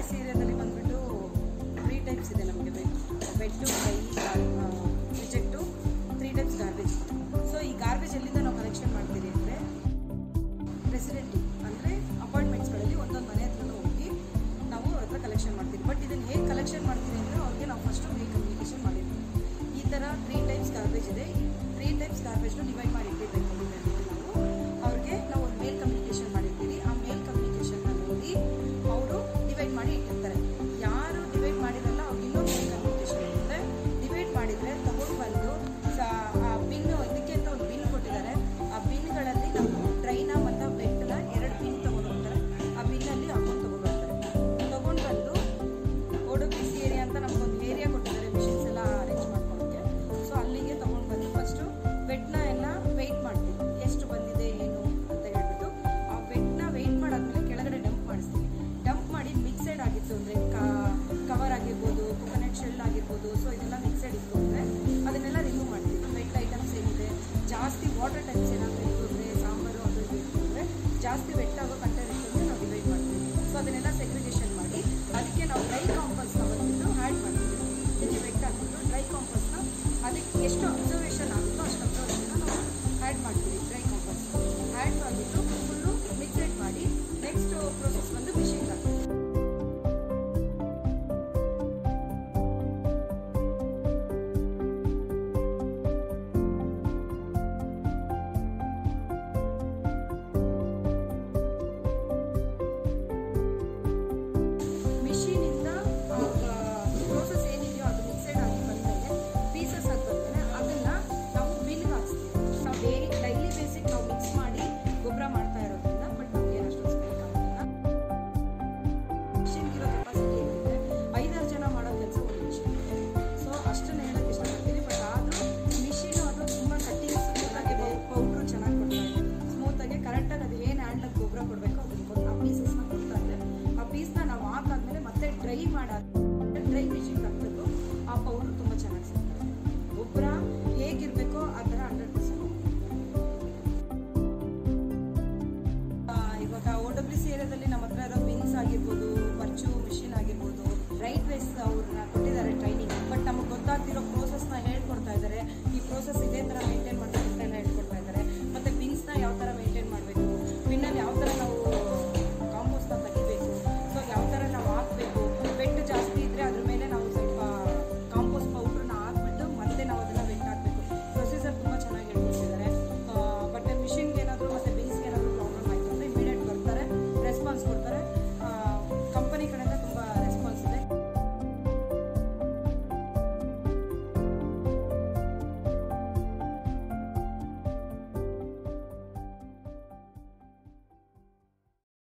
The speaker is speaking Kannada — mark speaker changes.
Speaker 1: ಬಿಸಿ ಏರಿಯಾದಲ್ಲಿ ಬಂದ್ಬಿಟ್ಟು ತ್ರೀ ಟೈಪ್ಸ್ ಇದೆ ನಮಗೆ wet wet dry reject three types garbage so ಈ ಗಾರ್ಬೇಜ್ ಎಲ್ಲಿಂದ ನಾವು ಕಲೆಕ್ಷನ್ ಮಾಡ್ತೀರಿ ಅಂದರೆ ರೆಸಿಡೆಂಟಿ ಅಂದರೆ ಅಪಾರ್ಟ್ಮೆಂಟ್ಸ್ಗಳಲ್ಲಿ ಒಂದೊಂದು ಮನೆ ಹತ್ರ ಹೋಗಿ ನಾವು ಅವ್ರ ಹತ್ರ ಕಲೆಕ್ಷನ್ ಮಾಡ್ತೀವಿ ಬಟ್ ಇದನ್ನು ಹೇಗೆ ಕಲೆಕ್ಷನ್ ಮಾಡ್ತೀವಿ ಅಂದರೆ ಅವ್ರಿಗೆ ನಾವು ಫಸ್ಟು ಮೇಲ್ ಕಮ್ಯುನಿಕೇಷನ್ ಮಾಡಿರ್ತೀವಿ ಈ ಥರ ತ್ರೀ ಟೈಪ್ಸ್ ಗಾರ್ಬೇಜ್ ಇದೆ ಈ ತ್ರೀ ಟೈಪ್ಸ್ ಗಾರ್ಬೇಜ್ನ ಡಿವೈಡ್ ಮಾಡಿ ಇಟ್ಟಿರ್ಬೇಕು ಅಂತ ಹೇಳ್ಬಿಟ್ಟು ನಾವು ಅವ್ರಿಗೆ ನಾವು ಒಂದು ಮೇಲ್ ಕಮ್ಯುನಿಕೇಷನ್ ಮಾಡಿರ್ತೀವಿ ಆ ಮೇಲ್ ಕಮ್ಯುನಿಕೇಷನ್ನ ನೋಡಿ ಅವರು ಡಿವೈಡ್ ಮಾಡಿ ಇಟ್ಟಿರ್ತಾರೆ ಯಾರು ಡಿವೈಡ್ ಮಾಡಿರಲ್ಲ ಅವ್ರಿಗೆ ಇನ್ನೊಂದು ಮೇಲ್ ಕಮ್ಯುನಿಕೇಷನ್ ಇರುತ್ತೆ ಡಿವೈಡ್ ಮಾಡಿದರೆ ತಗೊಂಡು ಬಂದು ಸ- ಆ ಬಿನ್ ಇದಕ್ಕೆ ಅಂತ ಒಂದು ಬಿನ್ ಕೊಟ್ಟಿದ್ದಾರೆ ಆ ಬಿನ್ಗಳಲ್ಲಿ ನಾವು ಡ್ರೈನ ಮತ್ತು ಬೆಟ್ಟನ ಎರಡು ಬಿನ್ ತೊಗೊಂಡು ಹೋಗ್ತಾರೆ ಆ ಬಿನ್ನಲ್ಲಿ ಅಮೌಂಟ್ ತೊಗೊಂಡು ಹೋಗ್ತಾರೆ ತೊಗೊಂಡು ಬಂದು ಓಡೋ ಬಿ ಸಿ ಏರಿಯಾ ಅಂತ ನಮಗೊಂದು ಏರಿಯಾ ಕೊಟ್ಟಿದ್ದಾರೆ ಮಿಷಿನ್ಸ್ ಎಲ್ಲ ಅರೇಂಜ್ ಮಾಡ್ಕೊಳ್ಳೋಕ್ಕೆ ಸೊ ಅಲ್ಲಿಗೆ ತೊಗೊಂಡು ಬಂದು ಫಸ್ಟು ಬೆಡ್ನ ಎಲ್ಲ ವೆಯ್ಟ್ ಮಾಡ್ತೀವಿ ಎಷ್ಟು ಬಂದಿದೆ ಏನು ಅಂತ ಹೇಳ್ಬಿಟ್ಟು ಆ ಬೆಡ್ನ ವೆಯ್ಟ್ ಮಾಡಾದ್ಮೇಲೆ ಕೆಳಗಡೆ ಡಂಪ್ ಮಾಡಿಸ್ತೀವಿ ಡಂಪ್ ಮಾಡಿ ಮಿಕ್ಸೆಡ್ ಆಗಿತ್ತು ಅಂದರೆ ಕವರ್ ಆಗಿರ್ಬೋದು ಕೊಕೊನಟ್ ಶೆಲ್ ಆಗಿರ್ಬೋದು ಸೊ ಇದೆಲ್ಲ ಮಿಕ್ಸೆಡ್ ಇತ್ತು ಅಂದರೆ ಅದನ್ನೆಲ್ಲ ರಿಮೂವ್ ಮಾಡ್ತೀವಿ ವೆಟ್ ಐಟಮ್ಸ್ ಏನಿದೆ ಜಾಸ್ತಿ ವಾಟರ್ ಟೈಪ್ಸ್ ಏನಾದರೂ ಇತ್ತು ಅಂದರೆ ಸಾಂಬಾರು ಅದು ಇದು ಇತ್ತು ಅಂದರೆ ಜಾಸ್ತಿ ವೆಟ್ ಆಗೋ ಕಂಟೆಂಟ್ ಇತ್ತು ಅಂದರೆ ನಾವು ಡಿವೈಡ್ ಮಾಡ್ತೀವಿ ಸೊ ಅದನ್ನೆಲ್ಲ ಸೆಗ್ರಿಗೇಷನ್ ಮಾಡಿ ಅದಕ್ಕೆ ನಾವು ಡ್ರೈ ಕಾಂಪೋಸ್ಟ್ನ ಬಂದ್ಬಿಟ್ಟು ಆ್ಯಡ್ ಮಾಡ್ತೀವಿ ಇದಕ್ಕೆ ವೆಟ್ ಹಾಕ್ಬಿಟ್ಟು ಡ್ರೈ ಕಾಂಪೋಸ್ಟ್ನ ಅದಕ್ಕೆ ಎಷ್ಟು ಅಬ್ಸರ್ವೇಷನ್ ಆಗುತ್ತೋ ಅಷ್ಟು ಅಬ್ಸರ್ವೇಷನ್ನ ನಾವು ಆ್ಯಡ್ ಮಾಡ್ತೀವಿ ಡ್ರೈ ಕಾಂಪೋಸ್ಟ್ ಆ್ಯಡ್ ಮಾಡಿಬಿಟ್ಟು ಫುಲ್ಲು ಮಿಕ್ಸೆಡ್ ಮಾಡಿ ನೆಕ್ಸ್ಟ್ ಪ್ರೊಸೆಸ್ ಬಂದು ಮಿಷಿನ್ಗೆ ಹಾಕ್ತೀವಿ ಮಿಷಿನಿಂದ ಪ್ರೋಸೆಸ್ ಏನಿದೆಯೋ ಅದು ಮಿಕ್ಸೆಡ್ ಆಗಿ ಬಂದಮೇಲೆ ಪೀಸಸ್ ಆಗಿ ಬಂದಮೇಲೆ ಅದನ್ನು ನಾವು ಬಿನ್ಗೆ ಹಾಕ್ಸ್ತೀವಿ ನಾವು ಡೈಲಿ ಡೈಲಿ ಬೇಸಿಕ್ ನಾವು ಮಿಕ್ಸ್ ಮಾಡಿ ಗೊಬ್ಬರ ಮಾಡ್ತಾ ಇರೋದ್ರಿಂದ ಬಟ್ ನಮಗೆ ಅಷ್ಟೊಂದು ಬೇಕಾಗಿಲ್ಲ ಮಿಷಿನ್ಗಿರೋ ಕೆಪಾಸಿಟಿ ಏನಿದೆ ಐದಾರು ಜನ ಮಾಡೋ ಕೆಲಸ ಒಂದು ಮಿಷಿನ್ ಸೊ ಅಷ್ಟನ್ನು ಹೇಳೋಕ್ಕೆ ಇಷ್ಟಪಡ್ತೀನಿ ಬಟ್ ಆದರೂ ಮಿಷಿನು ಅದು ತುಂಬ ಕಟ್ಟಿಂಗ್ಸ್ ಚೆನ್ನಾಗಿದೆ ಪೌಡ್ರು ಚೆನ್ನಾಗಿ ಕೊಡ್ತಾ ಇದೆ ಸ್ಮೂತಾಗಿ ಕರೆಕ್ಟಾಗಿ ಅದು ಏನು ಹ್ಯಾಂಡ್ಲಾಗಿ ಗೊಬ್ಬರ ಕೊಡಬೇಕು ಅದನ್ನು ಕೊಟ್ಟು ಆ ಪೀಸಸ್ನ ಕೊಡ್ತಾ ಇದೆ ಆ ಪೀಸ್ನ ನಾವು ಹಾಕಾದ್ಮೇಲೆ ಮತ್ತೆ ಡ್ರೈ ಮಾಡಾದ ಡ್ರೈ ಮಿಷಿನ್ಗೆ ಹಾಕಬೇಕು ಆ ಪೌಡ್ರು ತುಂಬ ಚೆನ್ನಾಗಿ ಸಿಗ್ತದೆ ಗೊಬ್ಬರ ಹೇಗಿರಬೇಕೋ ಆ ಥರ ಹಂಡ್ರೆಡ್ ಪರ್ಸೆಂಟ್ ಇವಾಗ ಓ ಡಬ್ಲ್ಯೂ ಸಿ ಏರಿಯಾದಲ್ಲಿ ನಮ್ಮ ಹತ್ರ ಇರೋ ಬಿನ್ಸ್ ಆಗಿರ್ಬೋದು ಪರ್ಚು ಮಿಷಿನ್ ಆಗಿರ್ಬೋದು ರೈಟ್ ವೇಸ್ ಅವ್ರನ್ನ ಕೊಟ್ಟಿದ್ದಾರೆ ಟ್ರೈನಿಂಗ್ ಬಟ್ ನಮಗೆ ಗೊತ್ತಾಗ್ತಿರೋ ಪ್ರೋಸೆಸ್ನ ಹೇಳ್ಕೊಡ್ತಾ ಇದ್ದಾರೆ ಈ ಪ್ರೋಸೆಸ್ ಇದೇ ಥರ